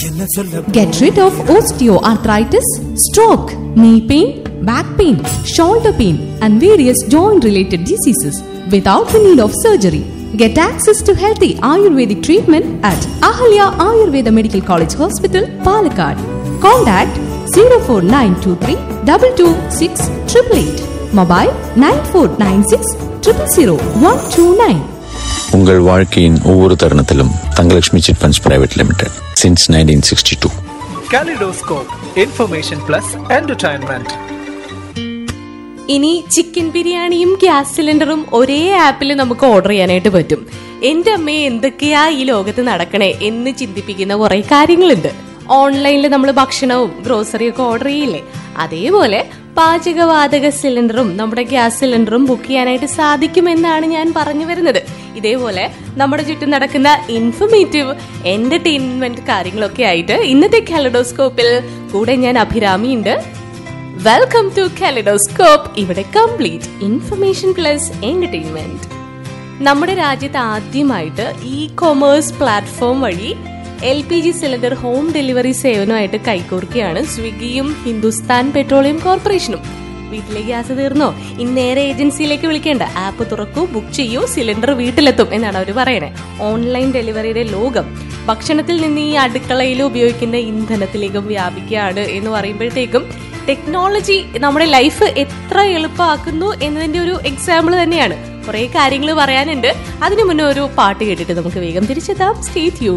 என்ன சொல்ல Get rid of osteoarthritis, stroke, knee pain, back pain, shoulder pain, and various joint related diseases without the need of surgery. Get access to healthy Ayurvedic treatment at Ahalya Ayurveda Medical College Hospital, Palakkad. Contact 04923 226 888. Mobile 9496 000 129. உங்கள் வாழ்க்கையின் ஒவ்வொரு தருணத்திலும் Thangalakshmi chit funds private limited since nineteen sixty two Kaleidoscope, Information Plus Entertainment. ഇനി chicken ബിരിയാണിയും gas സിലിണ്ടറും ഒരേ ആപ്പിൽ നമുക്ക് ഓർഡർ ചെയ്യാനായിട്ട് പറ്റും എന്റെ അമ്മയെ എന്തൊക്കെയാ ഈ ലോകത്ത് നടക്കണേ എന്ന് ചിന്തിപ്പിക്കുന്ന കുറെ കാര്യങ്ങളുണ്ട് ഓൺലൈനിൽ നമ്മൾ ഭക്ഷണവും ഗ്രോസറിയും ഒക്കെ ഓർഡർ ചെയ്യില്ലേ അതേപോലെ പാചകവാതക സിലിണ്ടറും നമ്മുടെ ഗ്യാസ് സിലിണ്ടറും ബുക്ക് ചെയ്യാനായിട്ട് സാധിക്കുമെന്നാണ് ഞാൻ പറഞ്ഞു വരുന്നത് ഇതേപോലെ നമ്മുടെ ചുറ്റും നടക്കുന്ന ഇൻഫർമേറ്റീവ് എന്റർടൈൻമെന്റ് കാര്യങ്ങളൊക്കെ ആയിട്ട് ഇന്നത്തെ കാലഡോസ്കോപ്പിൽ കൂടെ ഞാൻ അഭിരാമിയുണ്ട് വെൽക്കം ടു കാലിഡോസ്കോപ്പ് ഇവിടെ കംപ്ലീറ്റ് ഇൻഫർമേഷൻ പ്ലസ് എന്റർടൈൻമെന്റ് നമ്മുടെ രാജ്യത്ത് ആദ്യമായിട്ട് ഇ കൊമേഴ്സ് പ്ലാറ്റ്ഫോം വഴി L P G cylinder home delivery സേവനമായിട്ട് കൈകോർക്കുകയാണ് സ്വിഗ്ഗിയും ഹിന്ദുസ്ഥാൻ പെട്രോളിയം കോർപ്പറേഷനും വീട്ടിലെ ഗ്യാസ് തീർന്നോ ഇനി നേരെ ഏജൻസിയിലേക്ക് വിളിക്കേണ്ട ആപ്പ് തുറക്കൂ ബുക്ക് ചെയ്യൂ സിലിണ്ടർ വീട്ടിലെത്തും എന്നാണ് അവർ പറയണേ ഓൺലൈൻ ഡെലിവറിയുടെ ലോകം ഭക്ഷണത്തിൽ നിന്ന് ഈ അടുക്കളയിൽ ഉപയോഗിക്കുന്ന ഇന്ധനത്തിലേക്കും വ്യാപിക്കുകയാണ് എന്ന് പറയുമ്പോഴത്തേക്കും ടെക്നോളജി നമ്മുടെ ലൈഫ് എത്ര എളുപ്പമാക്കുന്നു എന്നതിന്റെ ഒരു എക്സാമ്പിൾ തന്നെയാണ് കുറെ കാര്യങ്ങൾ പറയാനുണ്ട് അതിനു മുന്നേ ഒരു പാട്ട് കേട്ടിട്ട് നമുക്ക് വേഗം തിരിച്ചെത്താം സ്റ്റേ ട്യൂൺ